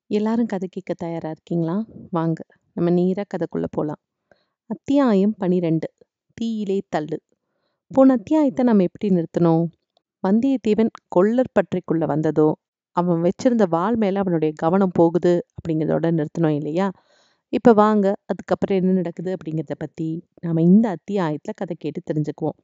எல்லாரும் கதை கேட்க தயாரா இருக்கீங்களா? வாங்க, நம்ம நேரா கதைக்குள்ள போலாம். அத்தியாயம் 12 தீயிலே தள்ளு. போன அத்தியாயத்த நம்ம எப்படி நிறுத்துனோம்? வந்தியத்தேவன் கொல்லர் பற்றைக்குள்ள வந்ததும், அவன் வச்சிருந்த வாள் மேல அவனுடைய கவனம் போகுது அப்படிங்கிறதோட நிறுத்தினோம் இல்லையா? இப்ப வாங்க, அதுக்கப்புறம் என்ன நடக்குது அப்படிங்கிறத பத்தி நாம இந்த அத்தியாயத்துல கதை கேட்டு தெரிஞ்சுக்குவோம்.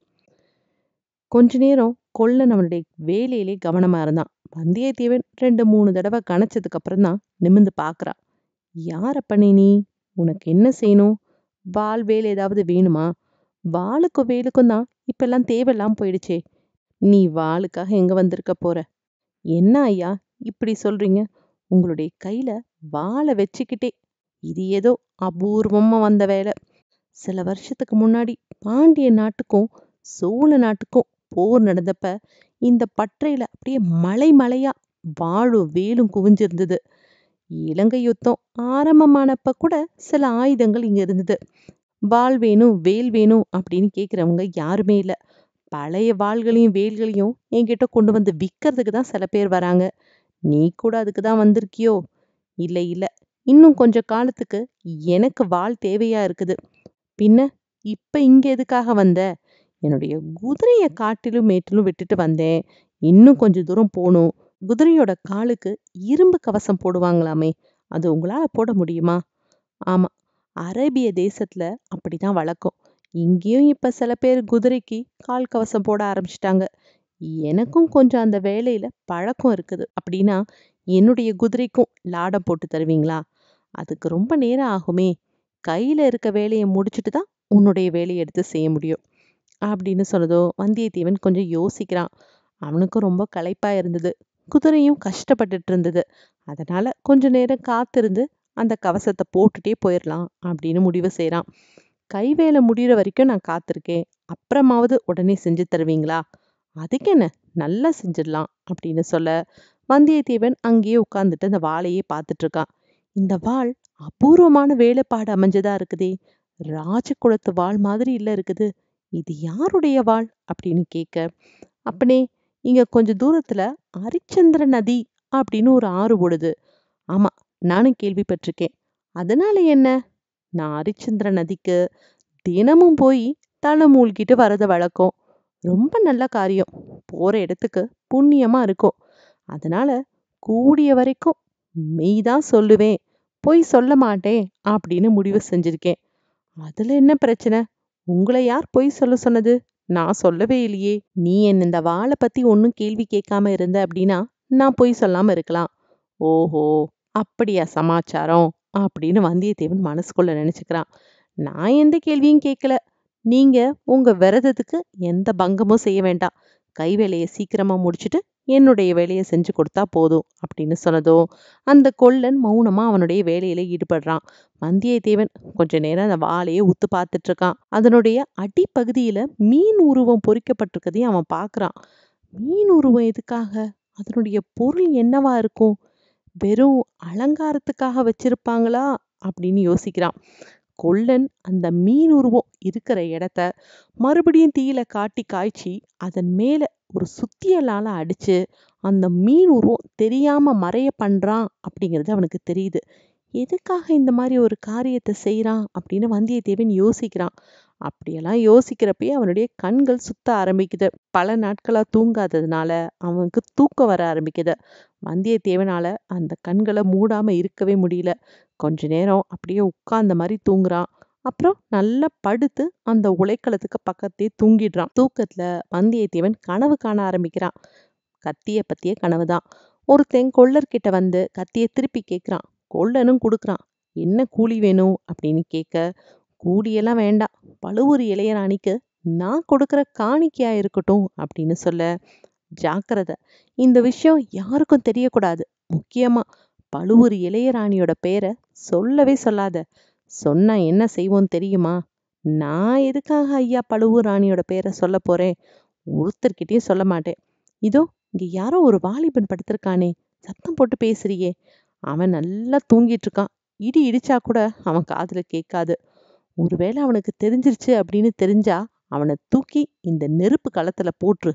கொஞ்ச நேரம் கொல்லன் அவனுடைய வேலையிலே கவனமா இருந்தான். வந்தியத்தேவன் ரெண்டு மூணு தடவை கணச்சதுக்கு அப்புறம் தான் நிமிர்ந்து பார்க்கறான். யார் அப்பனே நீ? உனக்கு என்ன செய்யணும்? வாள் வேல் ஏதாவது வேணுமா? வாளுக்கும் வேலுக்கும் தான் இப்பெல்லாம் தேவையில்லாம போயிடுச்சே. நீ வாளுக்காக எங்க வந்திருக்க போற? என்ன ஐயா இப்படி சொல்றீங்க? உங்களுடைய கையில வாளை வச்சுக்கிட்டே இது ஏதோ அபூர்வமா வந்த வேலை. சில வருஷத்துக்கு முன்னாடி பாண்டிய நாட்டுக்கும் சோழ நாட்டுக்கும் போர் நடந்தப்ப இந்த பற்றையில அப்படியே மலை மலையா வாளும் வேலும் குவிஞ்சிருந்தது. இலங்கை யுத்தம் ஆரம்பமானப்ப கூட சில ஆயுதங்கள் இங்க இருந்தது. வாள் வேணும் வேல் வேணும் அப்படின்னு கேக்குறவங்க யாருமே இல்ல. பழைய வாள்களையும் வேல்களையும் என்கிட்ட கொண்டு வந்து விக்கிறதுக்கு தான் சில பேர் வராங்க. நீ கூட அதுக்கு தான் வந்திருக்கியோ? இல்ல இல்ல இன்னும் கொஞ்ச காலத்துக்கு எனக்கு வாள் தேவையா இருக்குது. பின்ன இப்ப இங்க எதுக்காக வந்த? என்னுடைய குதிரைய காட்டிலும் மேட்டிலும் விட்டுட்டு வந்தேன். இன்னும் கொஞ்ச தூரம் போணும். குதிரையோட காலுக்கு இரும்பு கவசம் போடுவாங்களாமே. அது உங்களால போட முடியுமா? ஆமா, அரேபிய தேசத்துல அப்படிதான் வழக்கம். இங்கேயும் இப்ப சில பேர் குதிரைக்கு கால் கவசம் போட ஆரம்பிச்சிட்டாங்க. எனக்கும் கொஞ்சம் அந்த வேலையில பழக்கம் இருக்குது. அப்படின்னா என்னுடைய குதிரைக்கும் லாடம் போட்டு தருவீங்களா? அதுக்கு ரொம்ப நேரம் ஆகுமே. கையில இருக்க வேலைய முடிச்சுட்டு தான் உன்னுடைய வேலைய எடுத்து செய்ய முடியும். அப்படின்னு சொன்னதும் வந்தியத்தேவன் கொஞ்சம் யோசிக்கிறான். அவனுக்கும் ரொம்ப களைப்பா இருந்தது. குதிரையும் கஷ்டப்பட்டுட்டு இருந்தது. அதனால கொஞ்ச நேரம் காத்திருந்து அந்த கவசத்தை போட்டுட்டே போயிரலாம் அப்படின்னு முடிவு செய்றான். கை வேலை முடியிற வரைக்கும் நான் காத்திருக்கேன். அப்புறமாவது உடனே செஞ்சு தருவீங்களா? அதுக்கு என்ன நல்லா செஞ்சிடலாம் அப்படின்னு சொல்ல வந்தியத்தேவன் அங்கேயே உட்கார்ந்துட்டு அந்த வாளையே பார்த்துட்டு இருக்கான். இந்த வாள் அபூர்வமான வேலைப்பாடு அமைஞ்சதா இருக்குதே. ராஜகுலத்து வாள் மாதிரி இல்ல இருக்குது. இது யாருடைய வாள் அப்படின்னு கேட்க அப்பனே இங்க கொஞ்ச தூரத்துல அரிச்சந்திர நதி அப்படின்னு ஒரு ஆறு ஓடுது. ஆமா நானும் கேள்விப்பட்டிருக்கேன். அதனால என்ன? நான் அரிச்சந்திர நதிக்கு தினமும் போய் தலை மூழ்கிட்டு வரது வழக்கம். ரொம்ப நல்ல காரியம். போற இடத்துக்கு புண்ணியமா இருக்கும். அதனால கூடிய வரைக்கும் மெய்தான் சொல்லுவேன். பொய் சொல்ல மாட்டேன் அப்படின்னு முடிவு செஞ்சிருக்கேன். அதுல என்ன பிரச்சனை? உங்களை யார் பொய் சொல்ல சொன்னது? நான் சொல்லவே இல்லையே. நீ என்ன இந்த வாளை பத்தி ஒன்னும் கேள்வி கேட்காம இருந்த அப்படின்னா நான் பொய் சொல்லாம இருக்கலாம். ஓஹோ அப்படியா சமாச்சாரம் அப்படின்னு வந்தியத்தேவன் மனசுக்குள்ள நினைச்சுக்கிறான். நான் எந்த கேள்வியும் கேட்கல. நீங்க உங்க விரதத்துக்கு எந்த பங்கமும் செய்ய வேண்டாம். கை வேலையை சீக்கிரமா முடிச்சிட்டு என்னுடைய வேலையை செஞ்சு கொடுத்தா போதும் அப்படின்னு சொன்னதும் அந்த கொல்லன் மௌனமா அவனுடைய வேலையில ஈடுபடுறான். வந்தியத்தேவன் கொஞ்ச நேரம் அந்த வாளையே உத்து பார்த்துட்டு இருக்கான். அதனுடைய அடிப்பகுதியில மீன் உருவம் பொறிக்கப்பட்டிருக்கதையும் அவன் பார்க்கறான். மீன் உருவம் எதுக்காக? அதனுடைய பொருள் என்னவா இருக்கும்? வெறும் அலங்காரத்துக்காக வச்சிருப்பாங்களா? அப்படின்னு யோசிக்கிறான். கொல்லன் அந்த மீன் உருவம் இருக்கிற இடத்த மறுபடியும் தீயில காட்டி காய்ச்சி அதன் மேல ஒரு சுத்தியலால அடிச்சு அந்த மீன் உருவம் தெரியாம மறைய பண்றான் அப்படிங்கிறது அவனுக்கு தெரியுது. எதுக்காக இந்த மாதிரி ஒரு காரியத்தை செய்றான் அப்படின்னு வந்தியத்தேவன் யோசிக்கிறான். அப்படியெல்லாம் யோசிக்கிறப்பயே அவனுடைய கண்கள் சுத்த ஆரம்பிக்குது. பல நாட்களா தூங்காததுனால அவனுக்கு தூக்கம் வர ஆரம்பிக்குது. வந்தியத்தேவனால அந்த கண்களை மூடாம இருக்கவே முடியல. கொஞ்ச நேரம் அப்படியே உட்கார்ந்த மாதிரி தூங்குறான். அப்புறம் நல்லா படுத்து அந்த உலைக்களத்துக்கு பக்கத்தே தூங்கிடுறான். தூக்கத்துல வந்தியத்தேவன் கனவு காண ஆரம்பிக்கிறான். கத்திய பத்திய கனவுதான். ஒருத்தன் கொல்லர்கிட்ட வந்து கத்திய திருப்பி கேட்கிறான். கொல்லனும் கொடுக்கறான். என்ன கூலி வேணும் அப்படின்னு கேட்க கூலியெல்லாம் வேண்டாம். பழுவூர் இளையராணிக்கு நான் கொடுக்கிற காணிக்கையா இருக்கட்டும் அப்படின்னு சொல்ல ஜாக்கிரதை. இந்த விஷயம் யாருக்கும் தெரியக்கூடாது. முக்கியமா பழுவூர் இளையராணியோட பேரை சொல்லவே சொல்லாத. சொன்னா என்ன செய்வோம் தெரியுமா? நான் எதுக்காக ஐயா பழுவூர் ராணியோட பேரை சொல்ல போறேன்? ஒருத்தர்கிட்டயும் சொல்ல மாட்டேன். இதோ இங்க யாரோ ஒரு வாலிபன் படுத்திருக்கானே. சத்தம் போட்டு பேசுறியே. அவன் நல்லா தூங்கிட்டு இருக்கான். இடி இடிச்சா கூட அவன் காதுல கேட்காது. ஒருவேளை அவனுக்கு தெரிஞ்சிருச்சு அப்படின்னு தெரிஞ்சா அவனை தூக்கி இந்த நெருப்பு களத்துல போட்டுரு.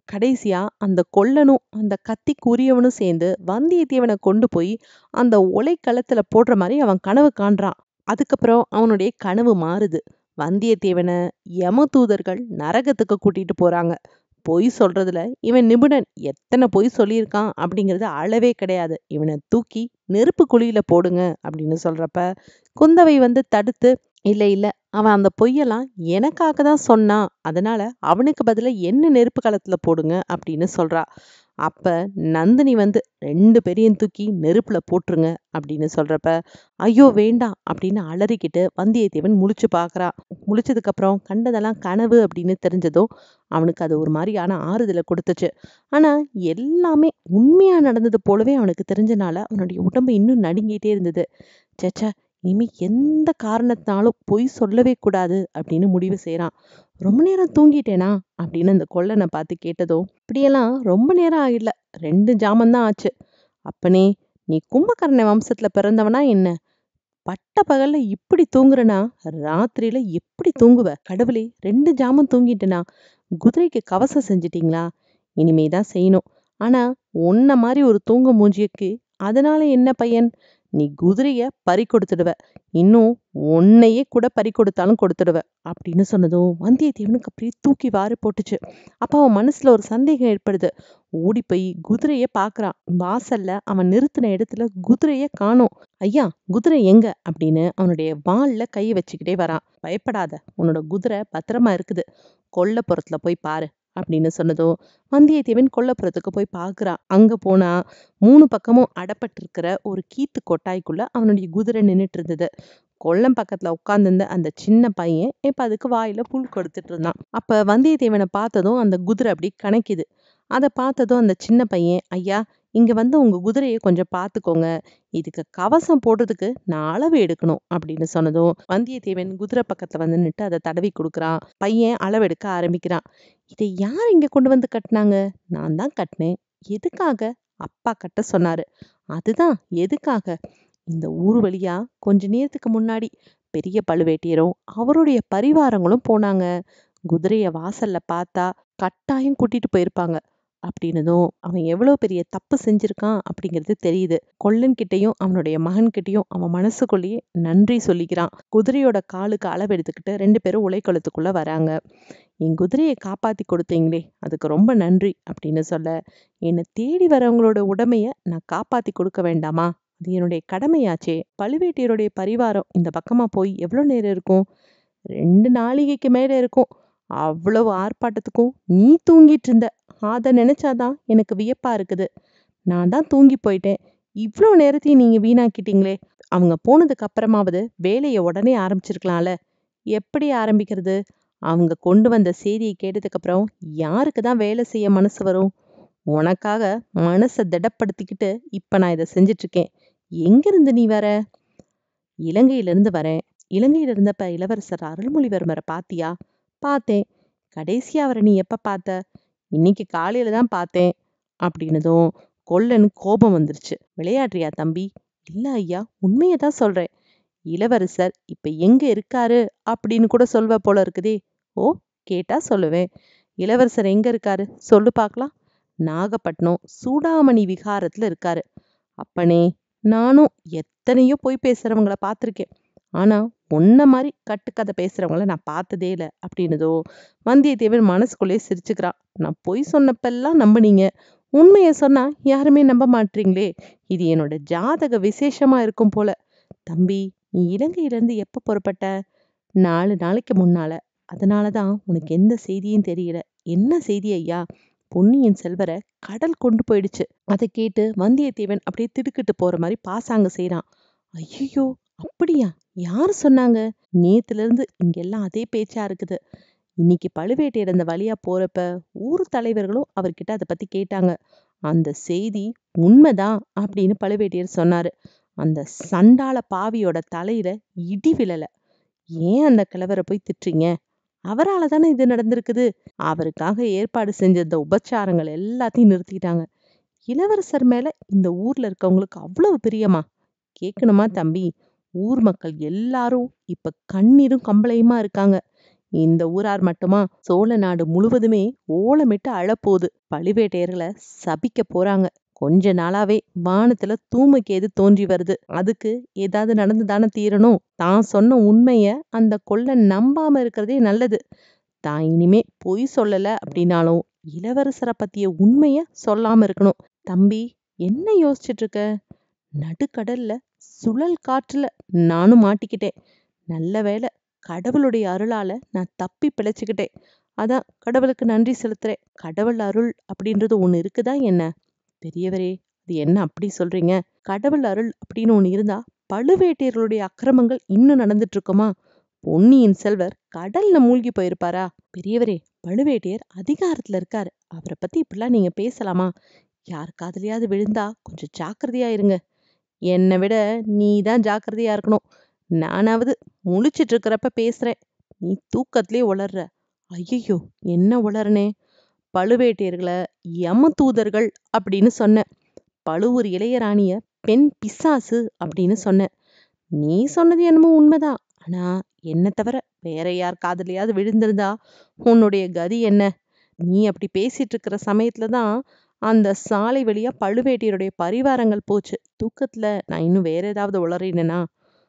கடைசியா அந்த கொல்லனும் அந்த கத்திக்கு உரியவனும் சேர்ந்து வந்தியத்தேவனை கொண்டு போய் அந்த ஒலை களத்துல போடுற மாதிரி அவன் கனவு காண்றான் அதுக்கப்புறம் அவனுடைய கனவு மாறுது வந்தியத்தேவனை யம தூதர்கள் நரகத்துக்கு கூட்டிட்டு போறாங்க பொய் சொல்றதுல இவன் நிபுணன் எத்தனை பொய் சொல்லியிருக்கான் அப்படிங்கிறது அளவே கிடையாது இவனை தூக்கி நெருப்பு குழியில போடுங்க அப்படின்னு சொல்றப்ப குந்தவை வந்து தடுத்து இல்ல இல்ல அவன் அந்த பொய்யெல்லாம் எனக்காக தான் சொன்னான் அதனால அவனுக்கு பதிலா என்ன நெருப்பு களத்துல போடுங்க அப்படின்னு சொல்றா அப்ப நந்தினி வந்து ரெண்டு பேரையும் தூக்கி நெருப்புல போட்டுருங்க அப்படின்னு சொல்றப்ப ஐயோ வேண்டாம் அப்படின்னு அலறிக்கிட்டு வந்தியத்தேவன் முழிச்சு பார்க்கறான் முழிச்சதுக்கு அப்புறம் கண்டதெல்லாம் கனவு அப்படின்னு தெரிஞ்சதும் அவனுக்கு அது ஒரு மாதிரியான ஆறுதலை கொடுத்துச்சு ஆனா எல்லாமே உண்மையா நடந்தது போலவே அவனுக்கு தெரிஞ்சனால அவனுடைய உடம்பு இன்னும் நடுங்கிட்டே இருந்தது சேச்சே இனிமே எந்த காரணத்தினாலும் பொய் சொல்லவே கூடாது அப்படின்னு முடிவு செய்றான் ரொம்ப நேரம் தூங்கிட்டேனா அப்படின்னு அந்த கொல்லனை பார்த்து கேட்டதும் இப்படியெல்லாம் ரொம்ப நேரம் ஆகிடல ரெண்டு ஜாமந்தான் ஆச்சு அப்பனே நீ கும்பகர்ண வம்சத்துல பிறந்தவனா என்ன பட்ட பகல்ல இப்படி தூங்குறனா ராத்திரியில எப்படி தூங்குவ கடவுளே ரெண்டு ஜாமம் தூங்கிட்டேனா குதிரைக்கு கவசம் செஞ்சிட்டீங்களா இனிமே தான் செய்யணும் ஆனா உன்ன மாதிரி ஒரு தூங்க மூஞ்சியக்கு அதனால என்ன பையன் நீ குதிரைய பறி கொடுத்துடுவ இன்னும் உன்னையே கூட பறி கொடுத்தாலும் கொடுத்துடுவ அப்படின்னு சொன்னதும் வந்தியத்தேவனுக்கு அப்படியே தூக்கி வாரி போட்டுச்சு அப்ப அவன் மனசுல ஒரு சந்தேகம் ஏற்படுது ஓடி போய் குதிரைய பாக்குறான் வாசல்ல அவன் நிறுத்தின இடத்துல குதிரைய காணோம் ஐயா குதிரை எங்க அப்படின்னு அவனுடைய வால்ல கைய வச்சுக்கிட்டே வரான் பயப்படாத உன்னோட குதிரை பத்திரமா இருக்குது கொல்லப்புறத்துல போய் பாரு அப்படின்னு சொன்னதும் வந்தியத்தேவன் கொல்லப்புறத்துக்கு போய் பார்க்கறான் அங்க போனா மூணு பக்கமும் அடப்பட்டிருக்கிற ஒரு கீத்து கொட்டாய்க்குள்ள அவனுடைய குதிரை நின்னுட்டு இருந்தது கொல்லம் பக்கத்துல உட்கார்ந்திருந்த அந்த சின்ன பையன் இப்ப அதுக்கு வாயில புல் கொடுத்துட்டு இருந்தான் அப்ப வந்தியத்தேவனை பார்த்ததும் அந்த குதிரை அப்படி கணக்குது அதை பார்த்ததும் அந்த சின்ன பையன் ஐயா இங்க வந்து உங்க குதிரையை கொஞ்சம் பார்த்துக்கோங்க இதுக்கு கவசம் போடுறதுக்கு நான் அளவு எடுக்கணும் அப்படின்னு சொன்னதும் வந்தியத்தேவன் குதிரை பக்கத்துல வந்து நின்று அதை தடவி கொடுக்குறான் பையன் அளவெடுக்க ஆரம்பிக்கிறான் இதை யார் இங்க கொண்டு வந்து கட்டினாங்க நான் தான் கட்டினேன் எதுக்காக அப்பா கட்ட சொன்னாரு அதுதான் எதுக்காக இந்த ஊர் வழியா கொஞ்ச நேரத்துக்கு முன்னாடி பெரிய பழுவேட்டியரும் அவருடைய பரிவாரங்களும் போனாங்க குதிரைய வாசல்ல பார்த்தா கட்டாயம் கூட்டிட்டு போயிருப்பாங்க அப்படின்னதும் அவன் எவ்வளவு பெரிய தப்பு செஞ்சிருக்கான் அப்படிங்கிறது தெரியுது கொல்லன் கிட்டயும் அவனுடைய மகன் கிட்டயும் அவன் மனசுக்குள்ளேயே நன்றி சொல்லிக்கிறான் குதிரையோட காலுக்கு அளவு எடுத்துக்கிட்டு ரெண்டு பேரும் உலைக்களத்துக்குள்ள வராங்க என் குதிரையை காப்பாத்தி கொடுத்தீங்களே அதுக்கு ரொம்ப நன்றி அப்படின்னு சொல்ல என்னை தேடி வரவங்களோட உடமைய நான் காப்பாத்தி கொடுக்க வேண்டாமா அது என்னுடைய கடமையாச்சே பழுவேட்டையருடைய பரிவாரம் இந்த பக்கமா போய் எவ்வளவு நேரம் இருக்கும் ரெண்டு நாளிகைக்கு மேல இருக்கும் அவ்வளவு ஆர்ப்பாட்டத்துக்கும் நீ தூங்கிட்டு இருந்த அதை நினைச்சாதான் எனக்கு வியப்பா இருக்குது நான் தான் தூங்கி போயிட்டேன் இவ்வளோ நேரத்தையும் நீங்க வீணாக்கிட்டீங்களே அவங்க போனதுக்கு அப்புறமாவது வேலையை உடனே ஆரம்பிச்சிருக்கலாம்ல எப்படி ஆரம்பிக்கிறது அவங்க கொண்டு வந்த செய்தியை கேட்டதுக்கு அப்புறம் யாருக்கு தான் வேலை செய்ய மனசு வரும் உனக்காக மனசை திடப்படுத்திக்கிட்டு இப்ப நான் இதை செஞ்சுட்டு இருக்கேன் எங்கிருந்து நீ வர இலங்கையில இருந்து வரேன் இலங்கையில இருந்தப்ப இளவரசர் அருள்மொழிவர்மரை பாத்தியா பார்த்தேன் கடைசியா அவரை நீ எப்ப பார்த்த இன்னைக்கு காலையில தான் பார்த்தேன் அப்படின்னதும் கொல்லன் கோபம் வந்துருச்சு விளையாடுறியா தம்பி இல்ல ஐயா உண்மையை தான் சொல்றேன் இளவரசர் இப்ப எங்க இருக்காரு அப்படின்னு கூட சொல்வ போல இருக்குதே ஓ கேட்டா சொல்லுவேன் இளவரசர் எங்க இருக்காரு சொல்லு பார்க்கலாம் நாகப்பட்டினம் சூடாமணி விகாரத்துல இருக்காரு அப்பனே நானும் எத்தனையோ போய் பேசுறவங்கள பார்த்திருக்கேன் ஆனா உன்ன மாதிரி கட்டுக்கதை பேசுறவங்கள நான் பார்த்ததே இல்லை அப்படின்னதோ வந்தியத்தேவன் மனசுக்குள்ளே சிரிச்சுக்கிறான் நான் பொய் சொன்னப்பெல்லாம் நம்புனீங்க உண்மையை சொன்னா யாருமே நம்ப மாட்டீங்களே இது என்னோட ஜாதக விசேஷமா இருக்கும் போல தம்பி நீ இலங்கையில இருந்து எப்ப புறப்பட்ட நாலு நாளைக்கு முன்னால அதனாலதான் உனக்கு எந்த செய்தியும் தெரியல என்ன செய்தி ஐயா பொன்னியின் செல்வரை கடல் கொண்டு போயிடுச்சு அதை கேட்டு வந்தியத்தேவன் அப்படியே திடுக்கிட்டு போற மாதிரி பாசாங்க செய்றான் ஐயோ அப்படியா யாரு சொன்னாங்க நேத்துல இருந்து இங்கெல்லாம் அதே பேச்சா இருக்குது இன்னைக்கு பழுவேட்டையர் அந்த வழியா போறப்ப ஊர் தலைவர்களும் அவர்கிட்ட அதை பத்தி கேட்டாங்க அந்த செய்தி உண்மைதான் அப்படின்னு பழுவேட்டையர் சொன்னாரு அந்த சண்டாள பாவியோட தலையில இடி விழல ஏன் அந்த கிழவரை போய் திட்டுறீங்க அவரால தானே இது நடந்திருக்குது அவருக்காக ஏற்பாடு செஞ்ச இந்த உபச்சாரங்கள் எல்லாத்தையும் நிறுத்திட்டாங்க இளவரசர் மேல இந்த ஊர்ல இருக்கவங்களுக்கு அவ்வளவு பிரியமா கேட்கணுமா தம்பி ஊர் மக்கள் எல்லாரும் இப்ப கண்ணீரும் கம்பளையுமா இருக்காங்க இந்த ஊரார் மட்டுமா சோழ நாடு முழுவதுமே ஓலமிட்டு அழப்போகுது பழுவேட்டையர்களை சபிக்க போறாங்க கொஞ்ச நாளாவே வானத்துல தூமக்கேது தோன்றி வருது அதுக்கு ஏதாவது நடந்து தானே தீரணும் தான் சொன்ன உண்மைய அந்த கொள்ள நம்பாம இருக்கிறதே நல்லது தான் இனிமே பொய் சொல்லல அப்படின்னாலும் இளவரசரை பத்திய உண்மைய சொல்லாம இருக்கணும் தம்பி என்ன யோசிச்சுட்டு இருக்க நடுக்கடல்ல சுழல் காற்றுல நானும் மாட்டிக்கிட்டேன் நல்ல வேளை கடவுளுடைய அருளால நான் தப்பி பிழைச்சுக்கிட்டேன் அதான் கடவுளுக்கு நன்றி செலுத்துறேன் கடவுள் அருள் அப்படின்றது ஒண்ணு இருக்குதா என்ன பெரியவரே அது என்ன அப்படி சொல்றீங்க கடவுள் அருள் அப்படின்னு ஒண்ணு இருந்தா பழுவேட்டையர்களுடைய அக்கிரமங்கள் இன்னும் நடந்துட்டு இருக்குமா பொன்னியின் செல்வர் கடல்ல மூழ்கி போயிருப்பாரா பெரியவரே பழுவேட்டையர் அதிகாரத்துல இருக்காரு அவரை பத்தி இப்படிலாம் நீங்க பேசலாமா யார் காதுலயாவது விழுந்தா கொஞ்சம் ஜாக்கிரதையா இருங்க என்னை விட நீ தான் ஜாக்கிரதையா இருக்கணும் நானாவது முழிச்சிட்டு இருக்கிறப்ப பேசுறேன் நீ தூக்கத்திலே உளர்ற ஐயோ என்ன உளறனே பழுவேட்டையர்களை யம தூதர்கள் அப்படின்னு சொன்னேன் பழுவூர் இளையராணிய பெண் பிசாசு அப்படின்னு சொன்னேன் நீ சொன்னது என்னமோ உண்மைதான் ஆனா என்ன தவிர வேற யார் காதுலயாவது விழுந்திருந்தா உன்னுடைய கதி என்ன நீ அப்படி பேசிட்டு இருக்கிற சமயத்துல தான் அந்த சாலை வழியா பழுவேட்டையருடைய பரிவாரங்கள் போச்சு தூக்கத்துல நான் இன்னும் வேற ஏதாவது உளறினேனா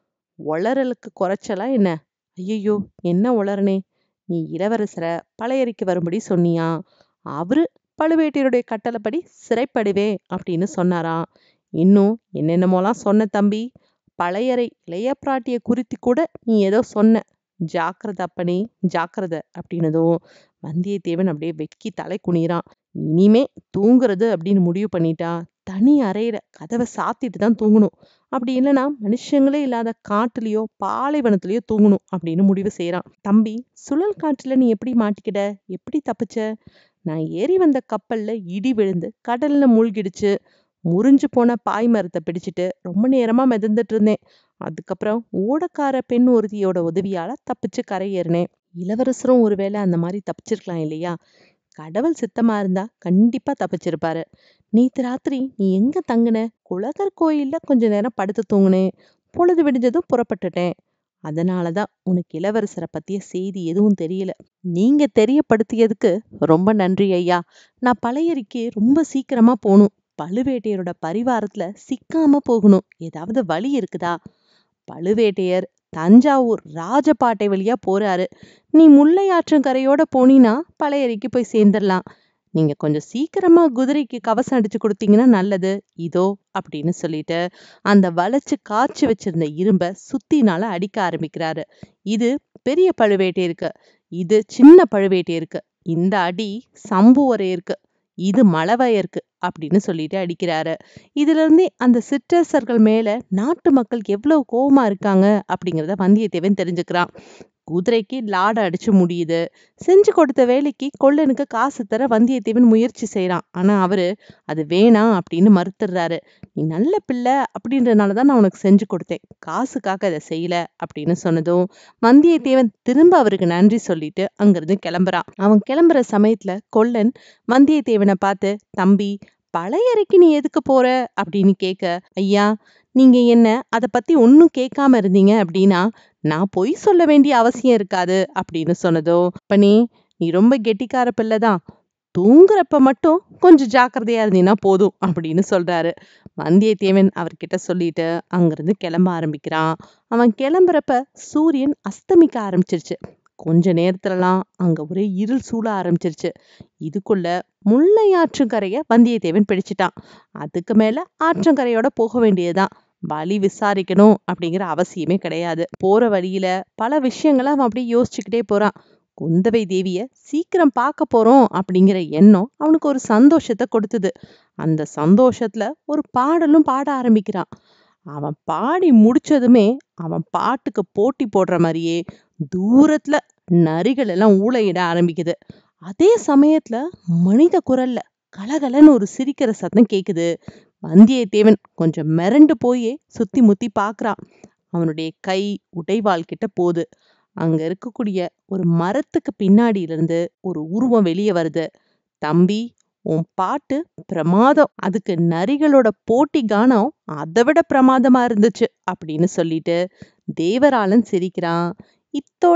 உளறலுக்கு குறைச்சலா என்ன ஐயோ என்ன உளறனே நீ இளவரசரை பழையறைக்கு வரும்படி சொன்னியா அவரு பழுவேட்டையருடைய கட்டளைப்படி சிறைப்படுவே அப்படின்னு சொன்னாராம் இன்னும் என்னென்னமோலாம் சொன்ன தம்பி பழையறை இளைய பிராட்டிய குறித்து கூட நீ ஏதோ சொன்ன ஜாக்கிரதை அப்பனே ஜாக்கிரதை அப்படின்னதும் வந்தியத்தேவன் அப்படியே வெக்கி தலை குனிறான் இனிமே தூங்குறது அப்படின்னு முடிவு பண்ணிட்டா தனி அறையில கதவை சாத்திட்டு தான் தூங்கணும் அப்படி இல்லைன்னா மனுஷங்களே இல்லாத காட்டுலயோ பாலைவனத்திலயோ தூங்கணும் அப்படின்னு முடிவு செய்யறான் தம்பி சுழல் காற்றுல நீ எப்படி மாட்டிக்கிட எப்படி தப்பிச்ச நான் ஏறி வந்த கப்பல்ல இடி விழுந்து கடல்ல மூழ்கிடுச்சு முறிஞ்சு போன பாய் மரத்தை பிடிச்சிட்டு ரொம்ப நேரமா மிதந்துட்டு இருந்தேன் அதுக்கப்புறம் ஓடக்கார பெண் ஒருத்தியோட உதவியால தப்பிச்சு கரையேறினேன் இளவரசரும் ஒருவேளை அந்த மாதிரி தப்பிச்சிருக்கலாம் இல்லையா கடவுள் சித்தமா இருந்தா கண்டிப்பா தப்பிச்சிருப்பாரு நேத்து ராத்திரி நீ எங்க தங்குன குலகர் கோயில்ல கொஞ்ச நேரம் படுத்து தூங்குனேன் பொழுது விடிஞ்சதும் புறப்பட்டுட்டேன் அதனாலதான் உனக்கு இளவரசரை பத்திய செய்தி எதுவும் தெரியல நீங்க தெரியப்படுத்தியதுக்கு ரொம்ப நன்றி ஐயா நான் பழையறைக்கு ரொம்ப சீக்கிரமா போகணும் பழுவேட்டையரோட பரிவாரத்துல சிக்காம போகணும் ஏதாவது வழி இருக்குதா பழுவேட்டையர் தஞ்சாவூர் ராஜபாட்டை வழியா போறாரு நீ முல்லையாற்றங்கரையோட போனீனா பழையறைக்கு போய் சேர்ந்துடலாம் நீங்க கொஞ்சம் சீக்கிரமா குதிரைக்கு கவசம் அடிச்சு கொடுத்தீங்கன்னா நல்லது இதோ அப்படின்னு சொல்லிட்டு அந்த வளைச்சு காய்ச்சி வச்சிருந்த இரும்ப சுத்தினால அடிக்க ஆரம்பிக்கிறாரு இது பெரிய பழுவேட்டையருக்கு இது சின்ன பழுவேட்டையருக்கு இந்த அடி சம்புவரையருக்கு இது மழவையருக்கு அப்படின்னு சொல்லிட்டு அடிக்கிறாரு இதுல இருந்தே அந்த சிற்றரசர்கள் மேல நாட்டு மக்கள் எவ்வளவு கோவமா இருக்காங்க அப்படிங்கிறத வந்தியத்தேவன் தெரிஞ்சுக்கிறான் குதிரைக்கு லாட அடிச்சு முடியுது செஞ்சு கொடுத்த வேலைக்கு கொள்ளனுக்கு காசு தர வந்தியத்தேவன் முயற்சி செய்யறான் ஆனா அவரு அது வேணாம் அப்படின்னு மறுத்துடுறாரு நீ நல்ல பிள்ளை அப்படின்றதுனாலதான் நான் உனக்கு செஞ்சு கொடுத்தேன் காசுக்காக அதை செய்யல அப்படின்னு சொன்னதும் வந்தியத்தேவன் திரும்ப அவருக்கு நன்றி சொல்லிட்டு அங்கிருந்து கிளம்புறான் அவன் கிளம்புற சமயத்துல கொள்ளன் வந்தியத்தேவனை பார்த்து தம்பி பழையறைக்கு நீ எதுக்கு போற அப்படின்னு கேட்க ஐயா நீங்க என்ன அத பத்தி ஒன்னும் கேட்காம இருந்தீங்க அப்படின்னா நான் பொய் சொல்ல வேண்டிய அவசியம் இருக்காது அப்படின்னு சொன்னதோ அப்பனே நீ ரொம்ப கெட்டிக்கார பிள்ளைதான் தூங்குறப்ப மட்டும் கொஞ்சம் ஜாக்கிரதையா இருந்தீங்கன்னா போதும் அப்படின்னு சொல்றாரு வந்தியத்தேவன் அவர்கிட்ட சொல்லிட்டு அங்கிருந்து கிளம்ப ஆரம்பிக்கிறான் அவன் கிளம்புறப்ப சூரியன் அஸ்தமிக்க ஆரம்பிச்சிருச்சு கொஞ்ச நேரத்துலலாம் அங்க ஒரே இருள் சூழ ஆரம்பிச்சிருச்சு இதுக்குள்ள முல்லை ஆற்றங்கரைய வந்தியத்தேவன் பிடிச்சிட்டான் அதுக்கு மேல ஆற்றங்கரையோட போக வேண்டியதுதான் வழி விசாரிக்கணும் அப்படிங்கிற அவசியமே கிடையாது போற வழியில பல விஷயங்களை அவன் அப்படியே யோசிச்சுக்கிட்டே போறான் குந்தவை தேவிய சீக்கிரம் பார்க்க போறோம் அப்படிங்கிற எண்ணம் அவனுக்கு ஒரு சந்தோஷத்தை கொடுத்தது அந்த சந்தோஷத்துல ஒரு பாடலும் பாட ஆரம்பிக்கிறான் அவன் பாடி முடிச்சதுமே அவன் பாட்டுக்கு போட்டி போடுற மாதிரியே தூரத்துல நரிகள் எல்லாம் ஊளையிட ஆரம்பிக்குது அதே சமயத்துல மனித குரல்ல கலகலன்னு ஒரு சிரிக்கிற சத்தம் கேக்குது வந்தியத்தேவன் கொஞ்சம் மிரண்டு போயே சுத்தி முத்தி பாக்குறான் அவனுடைய கை உடைவாள் கிட்ட போகுது அங்க இருக்கக்கூடிய ஒரு மரத்துக்கு பின்னாடியில இருந்து ஒரு உருவம் வெளியே வருது தம்பி உன் பாட்டு பிரமாதம் அதுக்கு நரிகளோட போட்டி கானம் அதை விட பிரமாதமா இருந்துச்சு அப்படின்னு சொல்லிட்டு தேவராளன் சிரிக்கிறான் இத்தோட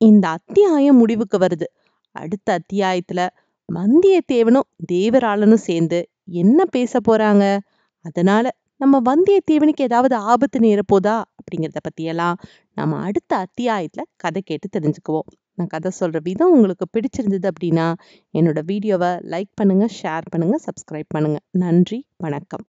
இந்த அத்தியாயம் முடிவுக்கு வருது அடுத்த அத்தியாயத்துல வந்தியத்தேவனும் தேவராளனும் சேர்ந்து என்ன பேச போறாங்க அதனால நம்ம வந்தியத்தேவனுக்கு ஏதாவது ஆபத்து நேரப்போதா அப்படிங்கிறத பத்தியெல்லாம் நம்ம அடுத்த அத்தியாயத்துல கதை கேட்டு தெரிஞ்சுக்குவோம் நான் கதை சொல்ற விதம் உங்களுக்கு பிடிச்சிருந்தது அப்படின்னா என்னோட வீடியோவை லைக் பண்ணுங்க ஷேர் பண்ணுங்க சப்ஸ்கிரைப் பண்ணுங்க நன்றி வணக்கம்